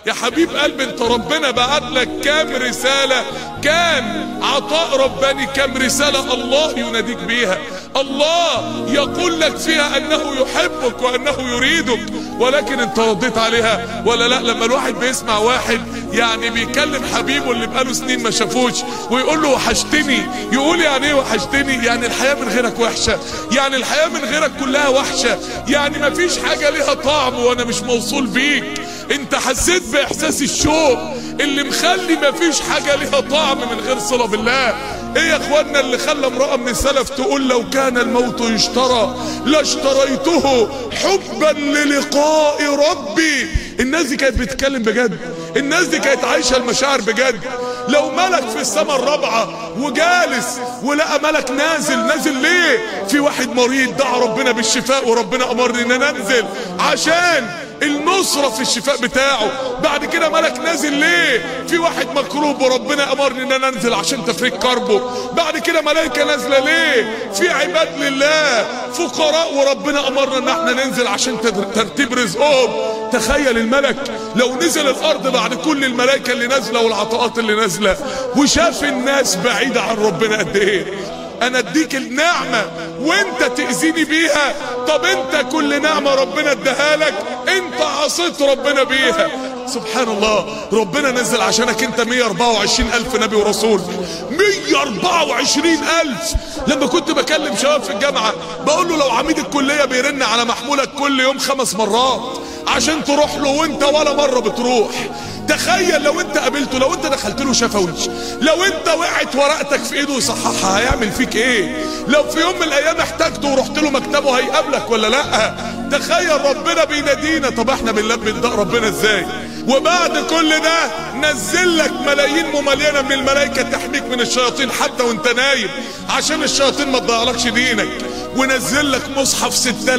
يا حبيب قلبي انت ربنا بعت لك كام رسالة كام عطاء رباني كام رسالة الله يناديك بيها الله يقول لك فيها انه يحبك وانه يريدك ولكن انت رديت عليها ولا لا لما الواحد بيسمع واحد يعني بيكلم حبيبه اللي بقاله سنين ما شافوش ويقول له وحشتني يقول يعني ايه وحشتني يعني الحياة من غيرك وحشة يعني الحياة من غيرك كلها وحشة يعني ما فيش حاجة ليها طعم وانا مش موصول بيك انت حسيت باحساس الشوق اللي مخلي ما فيش حاجة ليها طعم من غير صلة بالله ايه يا اخوانا اللي خلى امرأة من السلف تقول لو كان الموت يشترى لاشتريته حبا للقاء ربي الناس دي كانت بتتكلم بجد الناس دي كانت عايشة المشاعر بجد لو ملك في السماء الرابعة وجالس ولقى ملك نازل نازل ليه في واحد مريض دعا ربنا بالشفاء وربنا امرني ان انا انزل عشان النصرة في الشفاء بتاعه بعد كده ملك نازل ليه في واحد مكروب وربنا امرني ان انا انزل عشان تفريج كربه بعد كده ملائكة نازلة ليه في عباد لله فقراء وربنا امرنا ان احنا ننزل عشان ترتيب رزقهم تخيل الملك لو نزل الارض بعد كل الملائكة اللي نازلة والعطاءات اللي نازلة وشاف الناس بعيدة عن ربنا قد ايه انا اديك النعمة وانت تأذيني بيها طب انت كل نعمة ربنا اداها لك انت عصيت ربنا بيها سبحان الله ربنا نزل عشانك انت 124 الف نبي ورسول 124 الف لما كنت بكلم شباب في الجامعة بقول له لو عميد الكلية بيرن على محمولك كل يوم خمس مرات عشان تروح له وانت ولا مرة بتروح تخيل لو انت قابلته لو انت دخلت له شفوي لو انت وقعت ورقتك في ايده يصححها هيعمل فيك ايه لو في يوم من الايام احتاجته ورحت له مكتبه هيقابلك ولا لا تخيل ربنا بينادينا طب احنا بنلبي نداء ربنا ازاي وبعد كل ده نزل لك ملايين مملينه من الملائكه تحميك من الشياطين حتى وانت نايم عشان الشياطين ما تضيعلكش دينك ونزل لك مصحف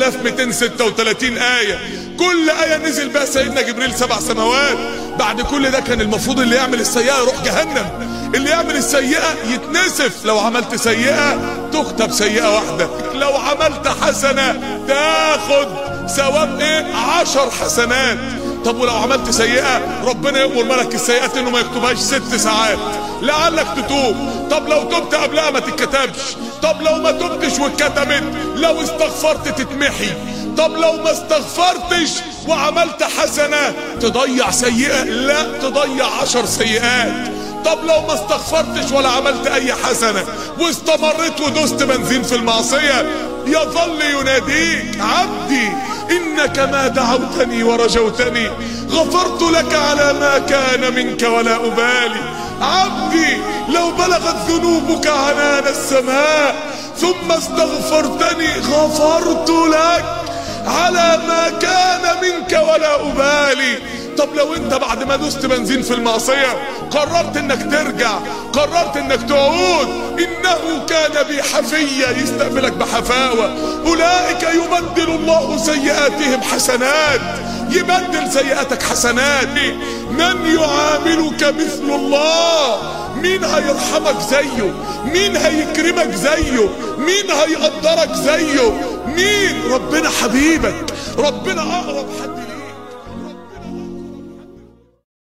6236 ايه كل آية نزل بها سيدنا جبريل سبع سماوات بعد كل ده كان المفروض اللي يعمل السيئة يروح جهنم اللي يعمل السيئة يتنسف لو عملت سيئة تكتب سيئة واحدة لو عملت حسنة تاخد ثواب ايه عشر حسنات طب ولو عملت سيئة ربنا يأمر ملك السيئات انه ما يكتبهاش ست ساعات لعلك تتوب طب لو تبت قبلها ما تتكتبش طب لو ما تبتش واتكتبت لو استغفرت تتمحي طب لو ما استغفرتش وعملت حسنة تضيع سيئة لا تضيع عشر سيئات طب لو ما استغفرتش ولا عملت اي حسنة واستمريت ودوست بنزين في المعصية يظل يناديك عبدي انك ما دعوتني ورجوتني غفرت لك على ما كان منك ولا ابالي عبدي لو بلغت ذنوبك عنان السماء ثم استغفرتني غفرت لك على ما كان منك ولا أبالي طب لو انت بعد ما دوست بنزين في المعصية قررت انك ترجع قررت انك تعود انه كان بي حفية يستقبلك بحفاوة اولئك يبدل الله سيئاتهم حسنات يبدل سيئاتك حسنات من يعاملك مثل الله مين هيرحمك زيه مين هيكرمك زيه مين هيقدرك زيه مين ربنا حبيبك ربنا اقرب حد